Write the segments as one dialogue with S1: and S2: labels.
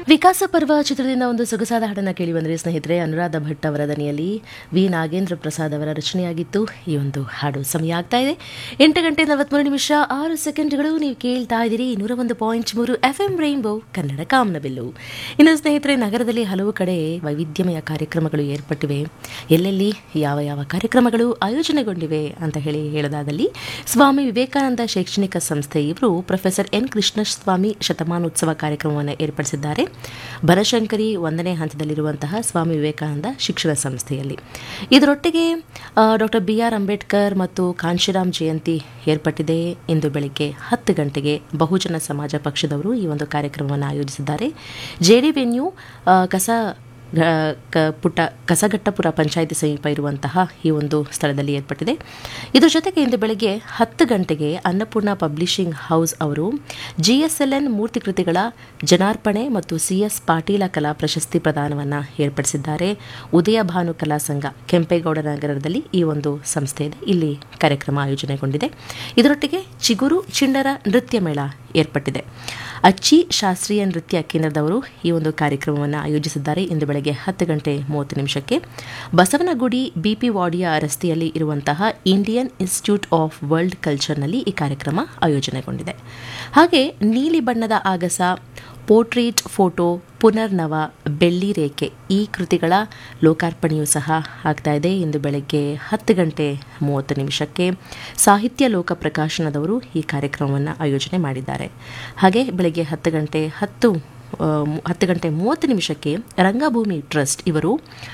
S1: ವಿಕಾಸ ಪರ್ವ ಚಿತ್ರದಿಂದ ಒಂದು ಸೊಗಸಾದ ಹಾಡನ್ನು ಕೇಳಿ ಬಂದರೆ ಸ್ನೇಹಿತರೆ ಅನುರಾಧ ಭಟ್ ಅವರ ದನಿಯಲ್ಲಿ ವಿ ನಾಗೇಂದ್ರ ಪ್ರಸಾದ್ ಅವರ ರಚನೆಯಾಗಿತ್ತು ಈ ಒಂದು ಹಾಡು ಸಮಯ ಆಗ್ತಾ ಇದೆ ಎಂಟು ಗಂಟೆ ನಲವತ್ಮೂರು ನಿಮಿಷ ಆರು ಸೆಕೆಂಡ್ಗಳು ನೀವು ಕೇಳ್ತಾ ಇದ್ದೀರಿ ನೂರ ಒಂದು ಪಾಯಿಂಟ್ ಮೂರು ಎಫ್ ಎಂ ರೈನ್ಬೋ ಕನ್ನಡ ಕಾಮನಬಿಲ್ಲು ಇನ್ನು ಸ್ನೇಹಿತರೆ ನಗರದಲ್ಲಿ ಹಲವು ಕಡೆ ವೈವಿಧ್ಯಮಯ ಕಾರ್ಯಕ್ರಮಗಳು ಏರ್ಪಟ್ಟಿವೆ ಎಲ್ಲೆಲ್ಲಿ ಯಾವ ಯಾವ ಕಾರ್ಯಕ್ರಮಗಳು ಆಯೋಜನೆಗೊಂಡಿವೆ ಅಂತ ಹೇಳಿ ಹೇಳೋದಾದಲ್ಲಿ ಸ್ವಾಮಿ ವಿವೇಕಾನಂದ ಶೈಕ್ಷಣಿಕ ಸಂಸ್ಥೆ ಇವರು ಪ್ರೊಫೆಸರ್ ಎನ್ ಕೃಷ್ಣಸ್ವಾಮಿ ಶತಮಾನೋತ್ಸವ ಕಾರ್ಯಕ್ರಮವನ್ನು ಏರ್ಪಡಿಸಿದ್ದಾರೆ ಬನಶಂಕರಿ ಒಂದನೇ ಹಂತದಲ್ಲಿರುವಂತಹ ಸ್ವಾಮಿ ವಿವೇಕಾನಂದ ಶಿಕ್ಷಣ ಸಂಸ್ಥೆಯಲ್ಲಿ ಇದರೊಟ್ಟಿಗೆ ಡಾಕ್ಟರ್ ಬಿ ಆರ್ ಅಂಬೇಡ್ಕರ್ ಮತ್ತು ಕಾಂಶಿರಾಮ್ ಜಯಂತಿ ಏರ್ಪಟ್ಟಿದೆ ಇಂದು ಬೆಳಿಗ್ಗೆ ಹತ್ತು ಗಂಟೆಗೆ ಬಹುಜನ ಸಮಾಜ ಪಕ್ಷದವರು ಈ ಒಂದು ಕಾರ್ಯಕ್ರಮವನ್ನು ಆಯೋಜಿಸಿದ್ದಾರೆ ಜೆಡಿ ವೆನ್ಯೂ ಆ, ಕಸ ಗ- ಕ- ಪುಟ್ಟ ಕಸಗಟ್ಟಪುರ ಪಂಚಾಯಿತಿ ಸಮೀಪ ಇರುವಂತಹ ಈ ಒಂದು ಸ್ಥಳದಲ್ಲಿ ಏರ್ಪಟ್ಟಿದೆ ಇದರ ಜೊತೆಗೆ ಇಂದು ಬೆಳಗ್ಗೆ ಹತ್ತು ಗಂಟೆಗೆ ಅನ್ನಪೂರ್ಣ ಪಬ್ಲಿಷಿಂಗ್ ಹೌಸ್ ಅವರು ಜಿಎಸ್ಎಲ್ಎನ್ ಮೂರ್ತಿ ಕೃತಿಗಳ ಜನಾರ್ಪಣೆ ಮತ್ತು ಸಿಎಸ್ ಪಾಟೀಲ ಕಲಾ ಪ್ರಶಸ್ತಿ ಪ್ರದಾನವನ್ನು ಏರ್ಪಡಿಸಿದ್ದಾರೆ ಉದಯ ಭಾನು ಕಲಾ ಸಂಘ ಕೆಂಪೇಗೌಡ ನಗರದಲ್ಲಿ ಈ ಒಂದು ಸಂಸ್ಥೆ ಇದೆ ಇಲ್ಲಿ ಕಾರ್ಯಕ್ರಮ ಆಯೋಜನೆಗೊಂಡಿದೆ ಇದರೊಟ್ಟಿಗೆ ಚಿಗುರು ಚಿಣ್ಣರ ನೃತ್ಯ ಮೇಳ ಏರ್ಪಟ್ಟಿದೆ ಅಚ್ಚಿ ಶಾಸ್ತ್ರೀಯ ನೃತ್ಯ ಕೇಂದ್ರದವರು ಈ ಒಂದು ಕಾರ್ಯಕ್ರಮವನ್ನು ಆಯೋಜಿಸಿದ್ದಾರೆ ಇಂದು ಬೆಳಗ್ಗೆ ಹತ್ತು ಗಂಟೆ ಮೂವತ್ತು ನಿಮಿಷಕ್ಕೆ ಬಸವನಗುಡಿ ಬಿಪಿ ವಾಡಿಯ ರಸ್ತೆಯಲ್ಲಿ ಇರುವಂತಹ ಇಂಡಿಯನ್ ಇನ್ಸ್ಟಿಟ್ಯೂಟ್ ಆಫ್ ವರ್ಲ್ಡ್ ಕಲ್ಚರ್ನಲ್ಲಿ ಈ ಕಾರ್ಯಕ್ರಮ ಆಯೋಜನೆಗೊಂಡಿದೆ ಹಾಗೆ ನೀಲಿ ಬಣ್ಣದ ಆಗಸ ಪೋರ್ಟ್ರೇಟ್ ಫೋಟೋ ಪುನರ್ನವ ಬೆಳ್ಳಿ ರೇಖೆ ಈ ಕೃತಿಗಳ ಲೋಕಾರ್ಪಣೆಯೂ ಸಹ ಆಗ್ತಾ ಇದೆ ಇಂದು ಬೆಳಗ್ಗೆ ಹತ್ತು ಗಂಟೆ ಮೂವತ್ತು ನಿಮಿಷಕ್ಕೆ ಸಾಹಿತ್ಯ ಲೋಕ ಪ್ರಕಾಶನದವರು ಈ ಕಾರ್ಯಕ್ರಮವನ್ನು ಆಯೋಜನೆ ಮಾಡಿದ್ದಾರೆ ಹಾಗೆ ಬೆಳಗ್ಗೆ ಹತ್ತು ಗಂಟೆ ಹತ್ತು ಆ, ಮು- ಹತ್ತು ಗಂಟೆ ಮೂವತ್ತು ನಿಮಿಷಕ್ಕೆ ರಂಗಭೂಮಿ ಟ್ರಸ್ಟ್ ಇವರು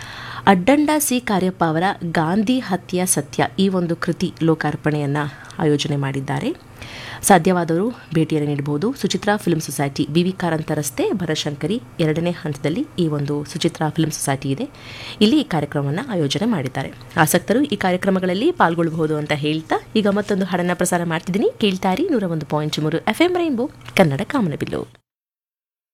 S1: ಅಡ್ಡಂಡ ಸಿ ಕಾರ್ಯಪ್ಪ ಅವರ ಗಾಂಧಿ ಹತ್ಯೆ ಸತ್ಯ ಈ ಒಂದು ಕೃತಿ ಲೋಕಾರ್ಪಣೆಯನ್ನು ಆಯೋಜನೆ ಮಾಡಿದ್ದಾರೆ ಸಾಧ್ಯವಾದವರು ಭೇಟಿಯನ್ನು ನೀಡಬಹುದು Suchitra Film Society B V Karanth ರಸ್ತೆ ಭರಶಂಕರಿ ಎರಡನೇ ಹಂತದಲ್ಲಿ ಈ ಒಂದು ಸುಚಿತ್ರಾ ಫಿಲ್ಮ್ ಸೊಸೈಟಿ ಇದೆ ಇಲ್ಲಿ ಈ ಕಾರ್ಯಕ್ರಮವನ್ನು ಆಯೋಜನೆ ಮಾಡಿದ್ದಾರೆ ಆಸಕ್ತರು ಈ ಕಾರ್ಯಕ್ರಮಗಳಲ್ಲಿ ಪಾಲ್ಗೊಳ್ಳಬಹುದು ಅಂತ ಹೇಳ್ತಾ ಈಗ ಮತ್ತೊಂದು ಹಾಡನ್ನು ಪ್ರಸಾರ ಮಾಡ್ತಿದ್ದೀನಿ ಕೇಳ್ತಾರಿ ನೂರ ಒಂದು ಪಾಯಿಂಟ್ ಮೂರು ಎಫ್ ಎಂ ರೈನ್ಬೋ ಕನ್ನಡ ಕಾಮನಬಿಲ್ಲು